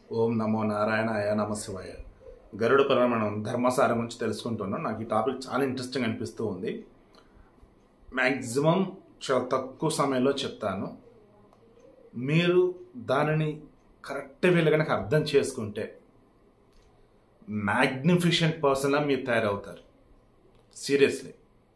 ఓం నమో నారాయణాయ నమ శివాయ గరుడ పురాణం ధర్మసారం గురించి తెలుసుకుంటున్నాం నాకు ఈ టాపిక్ చాలా ఇంట్రెస్టింగ్ అనిపిస్తూ ఉంది మ్యాక్సిమం చాలా తక్కువ సమయంలో చెప్తాను మీరు దానిని కరెక్ట్ వేలు కనుక అర్థం చేసుకుంటే మ్యాగ్నిఫిషెంట్ పర్సన్లా మీరు తయారవుతారు సీరియస్లీ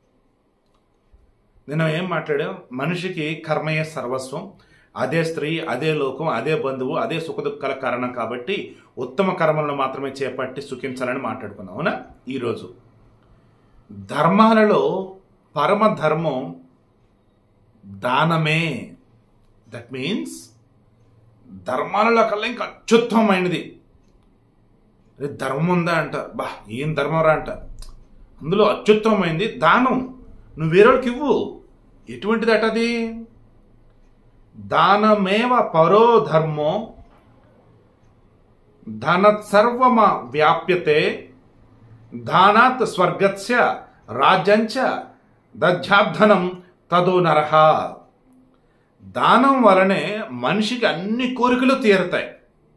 నేను ఏం మాట్లాడాం మనిషికి కర్మయే సర్వస్వం అదే స్త్రీ అదే లోకం అదే బంధువు అదే సుఖదుఖాల కారణం కాబట్టి ఉత్తమ కర్మలను మాత్రమే చేపట్టి సుఖించాలని మాట్లాడుకున్నాం అవునా ఈరోజు ధర్మాలలో పరమ ధర్మం దానమే దట్ మీన్స్ ధర్మాలలో కల్లా ఇంకా అత్యుత్తమైనది అరే ధర్మం ఉందా అంట బా ఏం ధర్మం రా అంట అందులో అత్యుత్తమైంది దానం నువ్వు వేరేవాడికి ఇవ్వు ఎటువంటిది అటది దానమేవ పరో ధర్మో ధనసర్వమ వ్యాప్యతే దానాత్ స్వర్గస్య రాజ్యంచ దధ్యాబ్ధనం తదో నరహ దానం వలనే మనిషికి అన్ని కోరికలు తీరుతాయి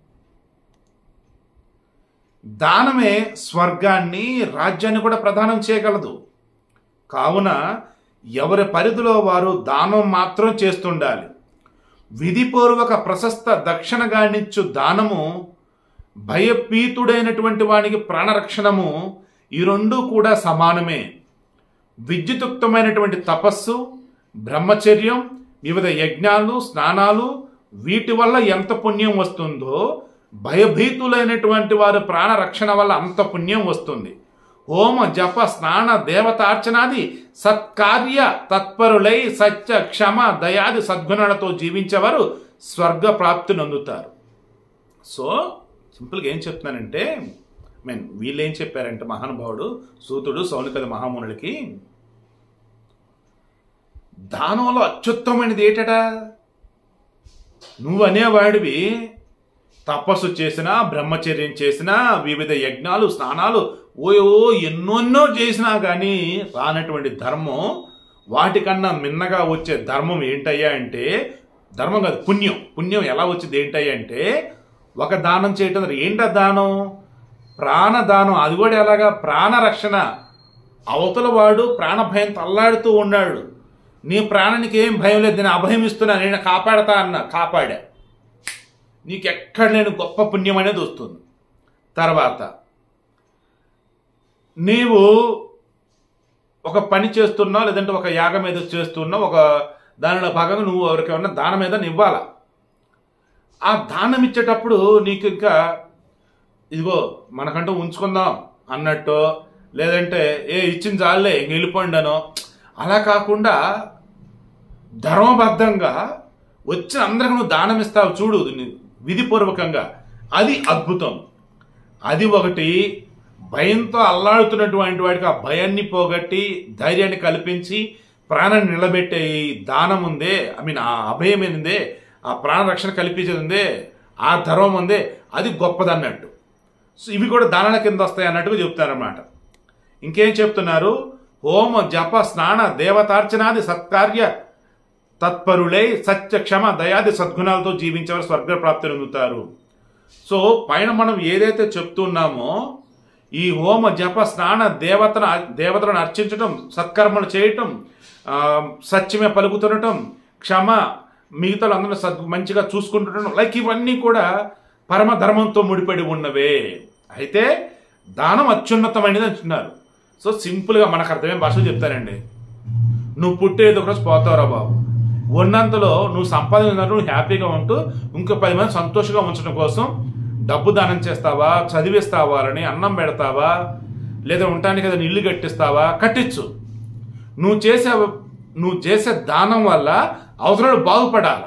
దానమే స్వర్గాన్ని రాజ్యాన్ని కూడా ప్రదానం చేయగలదు కావున ఎవరి పరిధిలో వారు దానం మాత్రం చేస్తుండాలి విధిపూర్వక ప్రశస్త దక్షిణగానిచ్చు దానము భయపీతుడైనటువంటి వానికి ప్రాణరక్షణము ఈ రెండు కూడా సమానమే విద్యుతుక్తమైనటువంటి తపస్సు బ్రహ్మచర్యం వివిధ యజ్ఞాలు స్నానాలు వీటి వల్ల ఎంత పుణ్యం వస్తుందో భయభీతులైనటువంటి వారి ప్రాణరక్షణ వల్ల అంత పుణ్యం వస్తుంది హోమ జప స్నాన దేవతార్చనాది సత్కార్య తత్పరులై సత్య క్షమ దయాది సద్గుణాలతో జీవించేవారు స్వర్గ ప్రాప్తి నొందుతారు సో సింపుల్గా ఏం చెప్తున్నానంటే మీన్ వీళ్ళు ఏం చెప్పారంటే మహానుభావుడు సూతుడు సౌనికద మహామునులకి దానంలో అత్యుత్తమైనది ఏటట నువ్వు అనేవాడివి తపస్సు చేసినా బ్రహ్మచర్యం చేసినా వివిధ యజ్ఞాలు స్నానాలు ఓయో ఎన్నెన్నో చేసినా కానీ రానటువంటి ధర్మం వాటికన్నా మిన్నగా వచ్చే ధర్మం ఏంటయ్యా అంటే ధర్మం కాదు పుణ్యం పుణ్యం ఎలా వచ్చింది ఏంటయ్యా అంటే ఒక దానం చేయటం ఏంట దానం ప్రాణదానం అది కూడా ఎలాగా ప్రాణరక్షణ అవతల వాడు ప్రాణభయం తల్లాడుతూ ఉన్నాడు నీ ప్రాణానికి ఏం భయం లేదు నేను అభయం ఇస్తున్నా నేను కాపాడతా అన్న కాపాడా నీకు ఎక్కడ లేని గొప్ప పుణ్యం అనేది వస్తుంది తర్వాత నీవు ఒక పని చేస్తున్నావు లేదంటే ఒక యాగం ఏదో చేస్తున్నావు ఒక దానిలో భాగంగా నువ్వు ఎవరికైనా దానం ఏదైనా ఇవ్వాలా ఆ దానం ఇచ్చేటప్పుడు నీకు ఇంకా ఇదిగో మనకంటూ ఉంచుకుందాం అన్నట్టు లేదంటే ఏ ఇచ్చిన చాలే ఇంక వెళ్ళిపోండి అనో అలా కాకుండా ధర్మబద్ధంగా వచ్చిన అందరికి నువ్వు దానం ఇస్తావు చూడు విధిపూర్వకంగా అది అద్భుతం అది ఒకటి భయంతో అల్లాడుతున్నటువంటి వాడికి ఆ భయాన్ని పోగొట్టి ధైర్యాన్ని కల్పించి ప్రాణాన్ని నిలబెట్టే ఈ దానం ఉందే ఐ మీన్ ఆ అభయం ఏందే ఆ ప్రాణ రక్షణ కల్పించేది ఉందే ఆ ధర్మం ఉందే అది గొప్పదన్నట్టు సో ఇవి కూడా దానాల కింద వస్తాయి అన్నట్టుగా చెప్తారన్నమాట ఇంకేం చెప్తున్నారు హోమ జప స్నాన దేవతార్చనాది సత్కార్య తత్పరులై సత్య క్షమ దయాది సద్గుణాలతో జీవించేవారు స్వర్గ ప్రాప్తి పొందుతారు సో పైన మనం ఏదైతే చెప్తున్నామో ఈ హోమ జప స్నాన దేవతను దేవతలను అర్చించటం సత్కర్మలు చేయటం ఆ, సత్యమే పలుకుతుండటం క్షమ మిగతా అందరూ సద్ మంచిగా చూసుకుంటుండటం లైక్ ఇవన్నీ కూడా పరమ ధర్మంతో ముడిపడి ఉన్నవే అయితే దానం అత్యున్నతమైనది అంటున్నారు సో సింపుల్గా మనకు అర్థమైన భాషలో చెప్తానండి నువ్వు పుట్టేది ఒకరోజు పోతావురా బాబు ఉన్నంతలో నువ్వు సంపాదించినట్టు నువ్వు హ్యాపీగా ఉంటూ ఇంకో పది మంది సంతోషంగా ఉంచడం కోసం డబ్బు దానం చేస్తావా చదివిస్తావా అని అన్నం పెడతావా లేదా ఉండటానికి ఏదైనా ఇల్లు కట్టిస్తావా కట్టించు నువ్వు చేసే నువ్వు చేసే దానం వల్ల అవసరాలు బాగుపడాల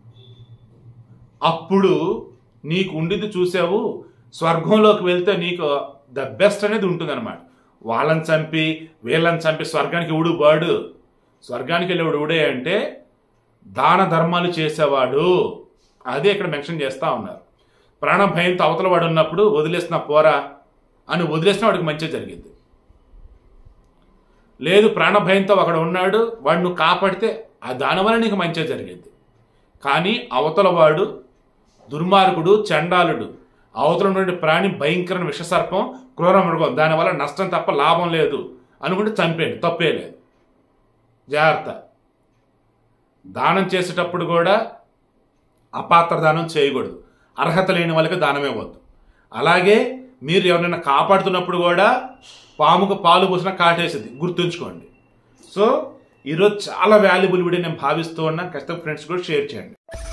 అప్పుడు నీకు ఉండిది చూసావు స్వర్గంలోకి వెళ్తే నీకు ద బెస్ట్ అనేది ఉంటుంది అనమాట వాళ్ళని చంపి వీళ్ళని చంపి స్వర్గానికి ఉడు బాడు స్వర్గానికి వెళ్ళేవాడు ఉడే అంటే దాన ధర్మాలు చేసేవాడు అదే ఇక్కడ మెన్షన్ చేస్తా ఉన్నారు ప్రాణ భయంతో అవతల వాడు ఉన్నప్పుడు వదిలేసిన పోరా అని వదిలేసిన వాడికి మంచి జరిగింది లేదు ప్రాణ భయంతో అక్కడ ఉన్నాడు వాడు నువ్వు కాపాడితే ఆ దానివల్ల నీకు మంచి జరిగింది కానీ అవతల వాడు దుర్మార్గుడు చండాలుడు అవతల ఉన్నటువంటి ప్రాణి భయంకరమైన విషసర్పం క్రూర మృగం దానివల్ల నష్టం తప్ప లాభం లేదు అనుకుంటే చంపేయండి తప్పే లేదు జాగ్రత్త దానం చేసేటప్పుడు కూడా అపాత్ర దానం చేయకూడదు అర్హత లేని వాళ్ళకి దానం ఇవ్వద్దు అలాగే మీరు ఎవరైనా కాపాడుతున్నప్పుడు కూడా పాముకు పాలు పోసిన కాటేసింది గుర్తుంచుకోండి సో ఈరోజు చాలా వాల్యుబుల్ వీడియో నేను భావిస్తూ ఉన్నాను ఖచ్చితంగా ఫ్రెండ్స్ కూడా షేర్ చేయండి